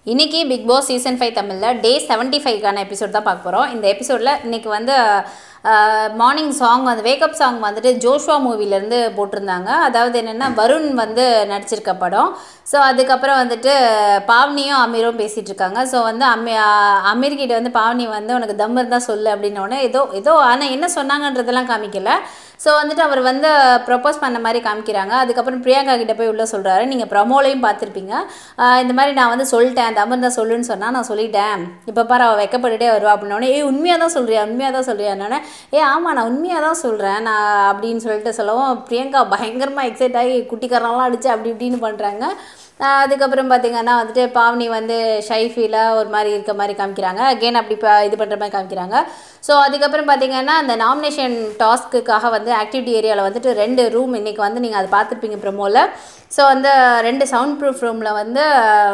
இன்னைக்கு big Boss season five தமிழில் டே seventy ஃபைவ்க்கான episode தான் பார்க்க போகிறோம் இந்த எபிசோடில் இன்னைக்கு வந்து மார்னிங் சாங் வந்து வேக்கப் சாங் வந்துட்டு ஜோஷ்வா மூவிலேருந்து போட்டிருந்தாங்க அதாவது என்னென்னா வருண் வந்து நடிச்சிருக்க படம் ஸோ அதுக்கப்புறம் வந்துட்டு பாவனியும் அமீரும் பேசிகிட்டு இருக்காங்க ஸோ வந்து அம்மி அமீர்கிட்ட வந்து பாவனி வந்து உனக்கு தம் இருந்தால் சொல்லு அப்படின்னோடனே ஏதோ ஏதோ ஆனால் என்ன சொன்னாங்கன்றதெல்லாம் காமிக்கல ஸோ வந்துட்டு அவர் வந்து ப்ரப்போஸ் பண்ண மாதிரி காமிக்கிறாங்க அதுக்கப்புறம் பிரியங்கா கிட்ட போய் உள்ள சொல்கிறாரு நீங்கள் ப்ரமோலையும் பார்த்துருப்பீங்க ஆஹ் இந்த மாதிரி நான் வந்து சொல்லிட்டேன் தமர் தான் சொல்லுன்னு சொன்னால் நான் சொல்லிட்டேன் இப்போ பாரு அவள் வெக்கப்பட்டுட்டே வருவா அப்படின்னோடனே ஏய் உண்மையாக தான் சொல்கிறியா உண்மையாக தான் சொல்கிறியா என்னோடனே ஏ ஆமாம் நான் உண்மையாக தான் சொல்கிறேன் நான் அப்படின்னு சொல்லிட்டு சொல்லவும் பிரியங்கா பயங்கரமாக எக்ஸைட் ஆகி குட்டிக்காரெல்லாம் அடிச்சு அப்படி இப்படின்னு பண்ணுறாங்க ஆஹ் அதுக்கப்புறம் பார்த்தீங்கன்னா வந்துட்டு பாவனி வந்து ஷைஃபீலாக ஒரு மாதிரி இருக்க மாதிரி காமிக்கிறாங்க அகெயின் அப்படி ப- இது பண்ணுற மாதிரி காமிக்கிறாங்க ஸோ அதுக்கப்புறம் பார்த்தீங்கன்னா அந்த நாமினேஷன் டாஸ்க்குக்காக வந்து ஆக்டிவிட்டி ஏரியாவில் வந்துட்டு ரெண்டு ரூம் இன்றைக்கி வந்து நீங்கள் அதை பார்த்துருப்பீங்க ப்ரமோவில் ஸோ வந்து ரெண்டு சவுண்ட் ப்ரூஃப் ரூமில் வந்து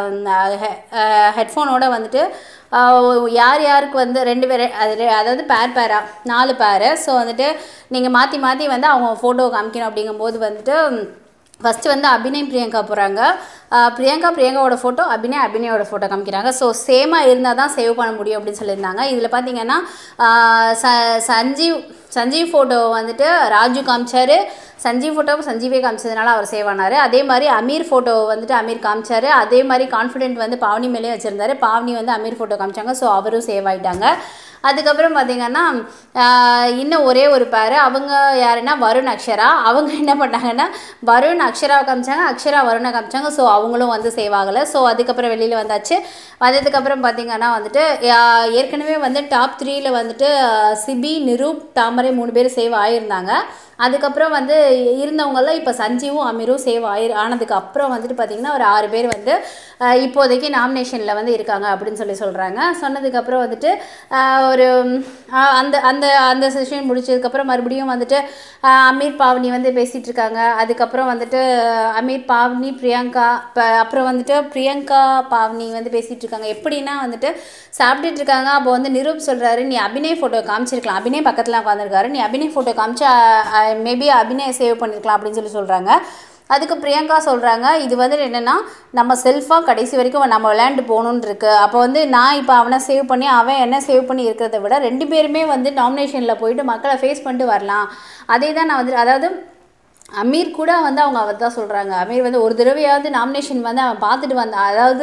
ஹெட்ஃபோனோட வந்துட்டு ஆஹ் யார் யாருக்கு வந்து ரெண்டு பேர் அது அதாவது பேர் பேரா நாலு பேரு ஸோ வந்துட்டு நீங்கள் மாற்றி மாற்றி வந்து அவங்க ஃபோட்டோ காமிக்கணும் அப்படிங்கும்போது வந்துட்டு ஃபஸ்ட்டு வந்து அபிநய் பிரியங்கா போகிறாங்க பிரியங்கா பிரியங்காவோட ஃபோட்டோ அபிநய் அபிநயோட ஃபோட்டோ காமிக்கிறாங்க ஸோ சேமாக இருந்தால் தான் சேவ் பண்ண முடியும் அப்படின்னு சொல்லியிருந்தாங்க இதில் பார்த்தீங்கன்னா ஆஹ் ச சஞ்சீவ் சஞ்சீவ் ஃபோட்டோ வந்துட்டு ராஜு காமிச்சாரு சஞ்சீவ் ஃபோட்டோ சஞ்சீவே காமிச்சதுனால அவர் சேவ் ஆனார் அதே மாதிரி அமீர் ஃபோட்டோ வந்துட்டு அமீர் காமிச்சாரு அதே மாதிரி கான்ஃபிடென்ட் வந்து பாவனி மேலே வச்சுருந்தாரு பாவனி வந்து அமீர் ஃபோட்டோ காமிச்சாங்க ஸோ அவரும் சேவ் ஆயிட்டாங்க அதுக்கப்புறம் பார்த்தீங்கன்னா ஆஹ் இன்னும் ஒரே ஒரு பேர் அவங்க யாருன்னா வருண் அக்ஷரா அவங்க என்ன பண்ணாங்கன்னா வருண் அக்ஷரா காமிச்சாங்க அக்ஷரா வருணை காமிச்சாங்க ஸோ அவங்களும் வந்து சேவ் ஆகலை ஸோ அதுக்கப்புறம் வெளியில் வந்தாச்சு வந்ததுக்கப்புறம் பார்த்தீங்கன்னா வந்துட்டு ஆஹ் ஏற்கனவே வந்து டாப் த்ரீயில் வந்துட்டு ஆஹ் சிபி நிரூப் தாமரை மூணு பேர் சேவ் ஆகியிருந்தாங்க அதுக்கப்புறம் வந்து இருந்தவங்கெல்லாம் இப்போ சஞ்சீவும் அமீரும் சேவ் ஆயி ஆனதுக்கு அப்புறம் வந்துட்டு பார்த்திங்கன்னா ஒரு ஆறு பேர் வந்து ஆஹ் இப்போதைக்கு நாமினேஷனில் வந்து இருக்காங்க அப்படின்னு சொல்லி சொல்கிறாங்க சொன்னதுக்கப்புறம் வந்துட்டு ஆஹ் ஒரு ஆஹ் அந்த அந்த அந்த செஷன் முடிச்சதுக்கப்புறம் மறுபடியும் வந்துட்டு ஆஹ் அமீர் பாவனி வந்து பேசிகிட்டு இருக்காங்க அதுக்கப்புறம் வந்துட்டு அமீர் பாவனி பிரியங்கா இப்போ அப்புறம் வந்துட்டு பிரியங்கா பாவனி வந்து பேசிகிட்டு இருக்காங்க எப்படின்னா வந்துட்டு சாப்பிட்டுட்டு இருக்காங்க அப்போ வந்து நிரூப் சொல்கிறாரு நீ அபிநய் ஃபோட்டோ காமிச்சிருக்கலாம் அபிநய் பக்கத்தில் உட்காந்துருக்காரு நீ அபிநய் ஃபோட்டோ காமிச்சா மேபி அபிநய சேவ் பண்ணியிருக்கலாம் அப்படின்னு சொல்லி சொல்கிறாங்க அதுக்கு பிரியங்கா சொல்கிறாங்க இது வந்து என்னென்னா நம்ம செல்ஃபாக கடைசி வரைக்கும் நம்ம விளையாண்டு போகணுன்னு இருக்கு அப்போ வந்து நான் இப்போ அவனை சேவ் பண்ணி அவன் என்ன சேவ் பண்ணி இருக்கிறத விட ரெண்டு பேருமே வந்து நாமினேஷனில் போயிட்டு மக்களை ஃபேஸ் பண்ணிட்டு வரலாம் அதே தான் நான் வந்து அதாவது அமீர் கூட வந்து அவங்க அவர் தான் சொல்கிறாங்க அமீர் வந்து ஒரு தடவையாவது நாமினேஷன் வந்து அவன் பார்த்துட்டு வந்தான் அதாவது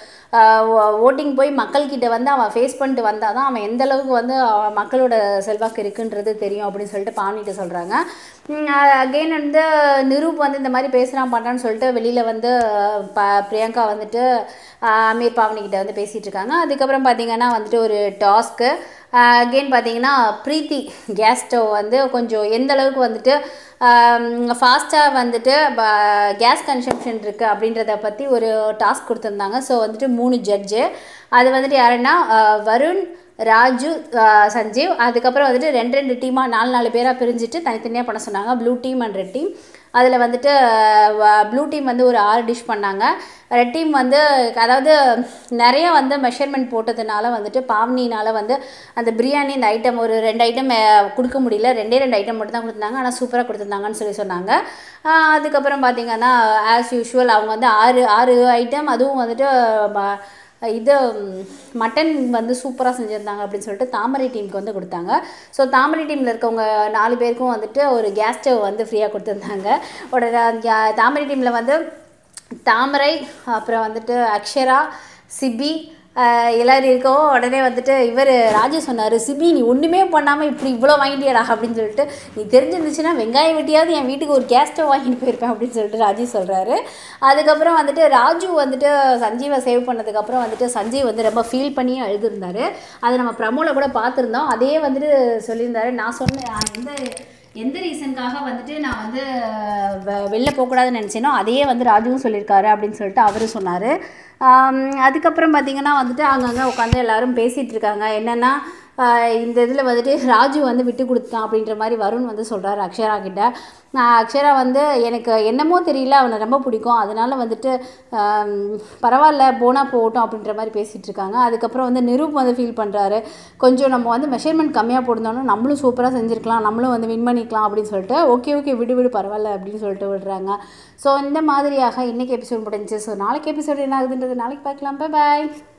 ஓட்டிங் போய் மக்கள்கிட்ட வந்து அவன் ஃபேஸ் பண்ணிட்டு வந்தால் தான் அவன் எந்த அளவுக்கு வந்து அவன் மக்களோட செல்வாக்கு இருக்குன்றது தெரியும் அப்படின்னு சொல்லிட்டு பாவனிட்ட சொல்கிறாங்க அகெயின் வந்து நிரூப் வந்து இந்த மாதிரி பேசுகிறான் பண்ணுறான்னு சொல்லிட்டு வெளியில் வந்து ப பிரியங்கா வந்துட்டு ஆஹ் அமீர் பாவனி கிட்ட வந்து பேசிகிட்டு இருக்காங்க அதுக்கப்புறம் பார்த்தீங்கன்னா வந்துட்டு ஒரு டாஸ்க்கு அகெயின் பார்த்தீங்கன்னா ப்ரீத்தி கேஸ் ஸ்டவ் வந்து கொஞ்சம் எந்த அளவுக்கு வந்துட்டு ஃபாஸ்ட்டாக வந்துட்டு கேஸ் கன்சம்ஷன் இருக்குது அப்படின்றத பற்றி ஒரு டாஸ்க் கொடுத்துருந்தாங்க ஸோ வந்துட்டு மூணு ஜட்ஜு அது வந்துட்டு யாருன்னா ஆஹ் வருண் ராஜு ஆஹ் சஞ்சீவ் அதுக்கப்புறம் வந்துட்டு ரெண்டு ரெண்டு டீமாக நாலு நாலு பேராக பிரிஞ்சுட்டு தனித்தனியாக பண்ண சொன்னாங்க blue team and red team அதில் வந்துட்டு ப்ளூ டீம் வந்து ஒரு ஆறு டிஷ் பண்ணாங்க ரெட் டீம் வந்து அதாவது நிறைய வந்து மெஷர்மெண்ட் போட்டதுனால வந்துட்டு பாவனினால வந்து அந்த பிரியாணி இந்த ஐட்டம் ஒரு ரெண்டு ஐட்டம் கொடுக்க முடியல ரெண்டே ரெண்டு ஐட்டம் மட்டும் தான் கொடுத்துருந்தாங்க ஆனால் சூப்பராக கொடுத்துருந்தாங்கன்னு சொல்லி சொன்னாங்க ஆஹ் அதுக்கப்புறம் பார்த்தீங்கன்னா ஆஸ் யூஷுவல் அவங்க வந்து ஆறு ஆறு ஐட்டம் அதுவும் வந்துட்டு ம- இது ம், மட்டன் வந்து சூப்பராக செஞ்சுருந்தாங்க அப்படின்னு சொல்லிட்டு தாமரை டீமுக்கு வந்து கொடுத்தாங்க ஸோ தாமரை டீமில் இருக்கவங்க நாலு பேருக்கும் வந்துட்டு ஒரு கேஸ் ஸ்டவ் வந்து ஃப்ரீயாக கொடுத்துருந்தாங்க உடனே அந்த தாமரை டீமில் வந்து தாமரை அப்புறம் வந்துட்டு அக்ஷரா சிபி ஆஹ் எல்லாரும் இருக்கவும் உடனே வந்துட்டு இவர் ராஜு சொன்னார் சிபி நீ ஒன்றுமே பண்ணாமல் இப்படி இவ்வளோ வாங்கிட்டியடா அப்படின்னு சொல்லிட்டு நீ தெரிஞ்சிருந்துச்சுன்னா வெங்காயம் வெட்டியாவது என் வீட்டுக்கு ஒரு கேஸ் ஸ்டவ் வாங்கிட்டு போயிருப்பேன் அப்படின்னு சொல்லிட்டு ராஜு சொல்கிறாரு அதுக்கப்புறம் வந்துட்டு ராஜு வந்துட்டு சஞ்சீவை சேவ் பண்ணதுக்கப்புறம் வந்துட்டு சஞ்சீவ் வந்து ரொம்ப ஃபீல் பண்ணி அழுதுருந்தாரு அதை நம்ம ப்ரமோல கூட பார்த்துருந்தோம் அதே வந்துட்டு சொல்லியிருந்தாரு நான் சொன்னேன் நான் எந்த எந்த ரீசனுக்காக வந்துட்டு நான் வந்து வெ- வெளில போகக்கூடாதுன்னு நினச்சேனோ அதையே வந்து ராஜுவும் சொல்லியிருக்காரு அப்படின்னு சொல்லிட்டு அவரும் சொன்னார் அதுக்கப்புறம் பார்த்தீங்கன்னா வந்துட்டு அங்கங்கே உட்காந்து எல்லாரும் பேசிகிட்டு இருக்காங்க என்னென்னா ஆஹ் இந்த இதில் வந்துட்டு ராஜு வந்து விட்டு கொடுத்தான் அப்படின்ற மாதிரி வருண் வந்து சொல்கிறாரு அக்ஷரா கிட்ட நான் அக்ஷரா வந்து எனக்கு என்னமோ தெரியல அவனை ரொம்ப பிடிக்கும் அதனால வந்துட்டு ஆம், பரவாயில்ல போனால் போகட்டும் அப்படின்ற மாதிரி பேசிகிட்டு இருக்காங்க அதுக்கப்புறம் வந்து நிரூப் வந்து ஃபீல் பண்ணுறாரு கொஞ்சம் நம்ம வந்து மெஷர்மெண்ட் கம்மியாக போட்டிருந்தோம்னா நம்மளும் சூப்பராக செஞ்சுருக்கலாம் நம்மளும் வந்து வின் பண்ணிக்கலாம் அப்படின்னு சொல்லிட்டு ஓகே ஓகே விடு விடு பரவாயில்ல அப்படின்னு சொல்லிட்டு விடுறாங்க ஸோ இந்த மாதிரியாக இன்றைக்கி எபிசோட் முடிஞ்சுச்சு ஸோ நாளைக்கு எபிசோட் என்ன ஆகுதுன்றது நாளைக்கு பார்க்கலாம் பாய்